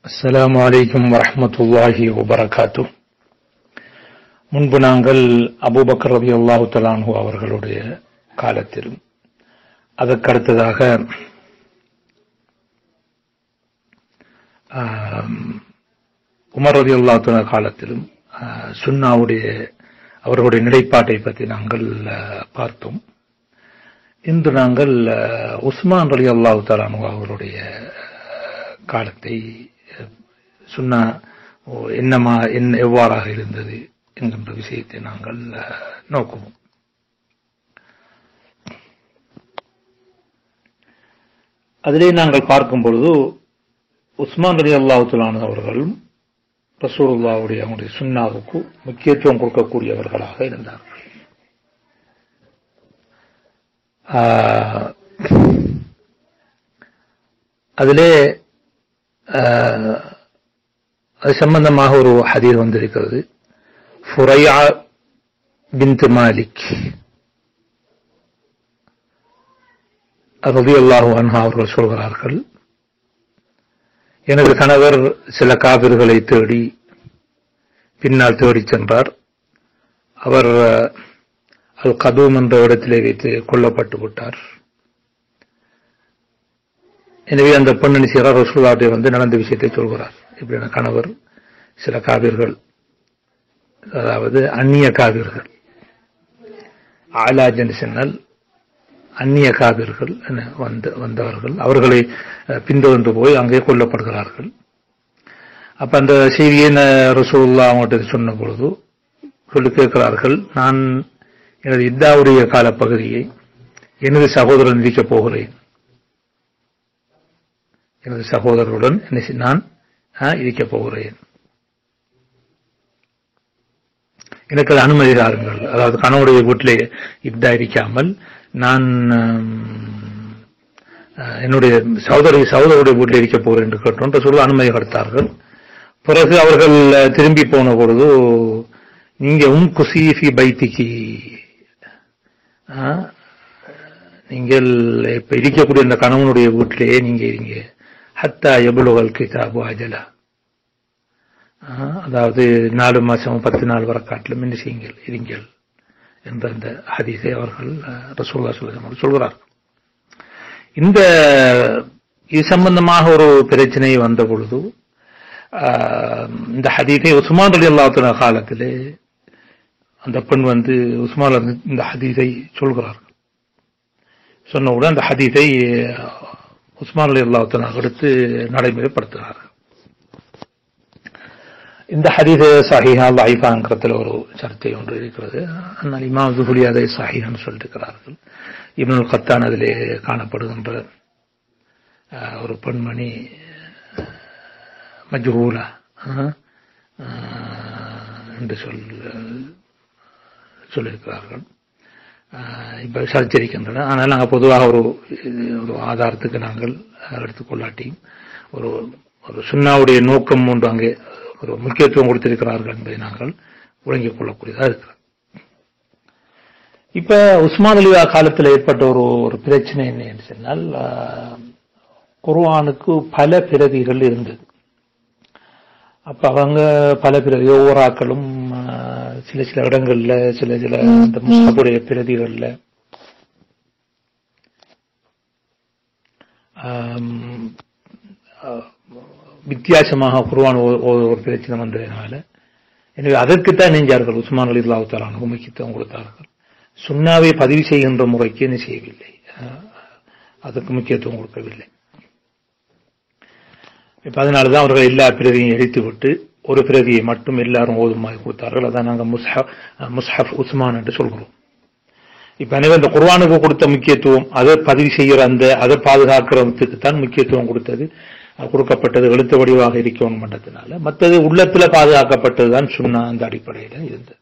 அஸ்ஸலாமு அலைக்கும் வரஹ்மத்துல்லாஹி வபரகாத்து முன்பு நாங்கள் அபூபக்கர் ரதி அல்லாஹு தலான்ஹு அவர்களுடைய காலத்தில் அதற்கடுத்ததாக ஆம், உமர் ரதி அல்லாஹு காலத்திலும் ஆ, சுன்னாவுடைய அவர்களுடைய நிலைப்பாட்டை பற்றி நாங்கள் ஆ, பார்த்தோம் இன்று நாங்கள் ஆ, உஸ்மான் ரலி அல்லாஹு தலானு அவர்களுடைய ஆ, காலத்தை ஆ, சுன்னா ஓ, என்னமா என்ன எவ்வாறாக இருந்தது என்கின்ற விஷயத்தை நாங்கள் ஆ, நோக்குவோம் அதிலே நாங்கள் பார்க்கும் பொழுது உஸ்மான் ரலி அல்லாஹு அவர்களும் ரசூலுல்லாவுடைய அவங்களுடைய சுன்னாவுக்கு முக்கியத்துவம் கொடுக்கக்கூடியவர்களாக இருந்தார்கள் ஆஹ், அதிலே ஆஹ், அது சம்பந்தமாக ஒரு ஹதீர் வந்திருக்கிறது ஃபுரையா பின்த் மாலிக் ரதி அல்லாஹு அன்ஹா அவர்கள் சொல்கிறார்கள் எனது கணவர் சில காவிர்களை தேடி பின்னால் தேடிச் சென்றார் அவர் அஹ், அல் கதூம் என்ற இடத்திலே வைத்து கொல்லப்பட்டு விட்டார் எனவே அந்த பெண்ணணி செய்கிறார் ரசூலாவுடைய வந்து நடந்த விஷயத்தை சொல்கிறார் இப்படி என் கணவர் சில காவிர்கள் அதாவது அந்நிய காவிர்கள் ஆலாஜ் என்று சொன்னால் அந்நிய காவிர்கள் என வந்த வந்தவர்கள் அவர்களை அஹ், பின்தொடர்ந்து போய் அங்கே கொல்லப்படுகிறார்கள் அப்ப அந்த செய்தியை ந- ரசூலுல்லாஹ் அவங்கள்ட்ட சொன்ன பொழுது சொல்லி கேட்கிறார்கள் நான் எனது இத்தாவுடைய காலப்பகுதியை எனது சகோதரன் இருக்கப் போகிறேன் எனது சகோதரருடன் என்ன செய்- நான் ஆஹ், இருக்கப் போகிறேன் எனக்கு அது அனுமதி தாருங்கள் அதாவது கணவனுடைய வீட்டிலே இப்தா இருக்காமல் நான் ஆம், அஹ், என்னுடைய சகோதரி சகோதரருடைய வீட்டில் இருக்க போகிறேன் என்று கேட்டோம் சொல்ல அனுமதி கொடுத்தார்கள் பிறகு அவர்கள் அஹ், திரும்பி போன பொழுது நீங்க உம் குசீஃபி பைத்திக்கு ஆஹ், நீங்கள் இப்ப இருக்கக்கூடிய அந்த கணவனுடைய வீட்டிலேயே நீங்க இருங்க ஹத்தா எபுலுகல் கிதாபு அஜலா ஆஹ், அதாவது நாலு மாசம் பத்து நாள் வர காட்டிலும் என்ன செய்யுங்கள் இருங்கள் என்ற அந்த ஹதீஸை அவர்கள் அஹ், ரசூலுல்லாஹி ஸல்லல்லாஹு அலைஹி வஸல்லம் சொல்கிறார்கள் இந்த இது சம்பந்தமாக ஒரு பிரச்சனை வந்த பொழுது ஆஹ், இந்த ஹதீஸை உஸ்மான் அலி அல்லாஹ் காலத்திலே அந்த பெண் வந்து உஸ்மான் வந்து இந்த ஹதீஸை சொல்கிறார்கள் சொன்னவுடன் அந்த ஹதீஸை அஹ், உஸ்மான் அலி அல்லாஹ் எடுத்து நடைமுறைப்படுத்துகிறார்கள் இந்த ஹதீஸ் சஹீஹா லைஃபாங்கிறதுல ஒரு சர்ச்சை ஒன்று இருக்கிறது ஆனால் இமாம் ஜுஹுலி அதை சஹீஹன்னு சொல்லியிருக்கிறார்கள் இப்னுல் கத்தான் அதிலே காணப்படுகின்ற அஹ், ஒரு பெண்மணி மஜ்ஹூலா அஹ், அஹ், என்று சொல் சொல்லியிருக்கிறார்கள் அஹ், இப்ப சர்ச்சரிக்கின்றன ஆனால் நாங்கள் பொதுவாக ஒரு ஒரு ஆதாரத்துக்கு நாங்கள் எடுத்துக்கொள்ளாட்டியும் ஒரு ஒரு சுன்னாவுடைய நோக்கம் ஒன்று அங்கே ஒரு முக்கியத்துவம் கொடுத்திருக்கிறார்கள் என்பதை நாங்கள் விளங்கிக் கொள்ளக்கூடியதாக இருக்கிறது இப்ப உஸ்மான் அலிவா காலத்தில் ஏற்பட்ட ஒரு ஒரு பிரச்சனை என்ன என்று சொன்னால் ஆஹ், குர்ஆனுக்கு பல பிரதிகள் இருந்தது அப்ப அவங்க பல பிரதி ஓராக்களும் ஆஹ், சில சில இடங்கள்ல சில சில இந்த முஸ்ஹபுடைய பிரதிகள்ல ஆம், ஆஹ், வித்தியாசமாக குர்ஆன் ஓ- ஓ- ஒரு பிரச்சனை வந்ததுனால எனவே அதற்குத்தான் நெஞ்சார்கள் உஸ்மான் அலி அல்லாஹாலான முக்கியத்துவம் கொடுத்தார்கள் சுன்னாவை பதிவு செய்கின்ற முறைக்கு என்ன செய்யவில்லை ஆஹ், அதுக்கு முக்கியத்துவம் கொடுக்கவில்லை இப்ப அதனாலதான் அவர்கள் எல்லா பிரதியையும் எரித்துவிட்டு ஒரு பிரதியை மட்டும் எல்லாரும் ஓதுமாய் கொடுத்தார்கள் அதான் நாங்க முஸ்ஹப் முஸ்ஹப் உஸ்மான் என்று சொல்கிறோம் இப்ப எனவே இந்த குர்ஆனுக்கு கொடுத்த முக்கியத்துவம் அதை பதிவு செய்கிற அந்த அதை பாதுகாக்கிறதுக்கு தான் முக்கியத்துவம் கொடுத்தது அது கொடுக்கப்பட்டது எழுத்து வடிவாக இருக்கணும் மன்றத்தினால மற்றது உள்ளத்துல பாதுகாக்கப்பட்டதுதான் சுன்னா அந்த அடிப்படையில இருந்தது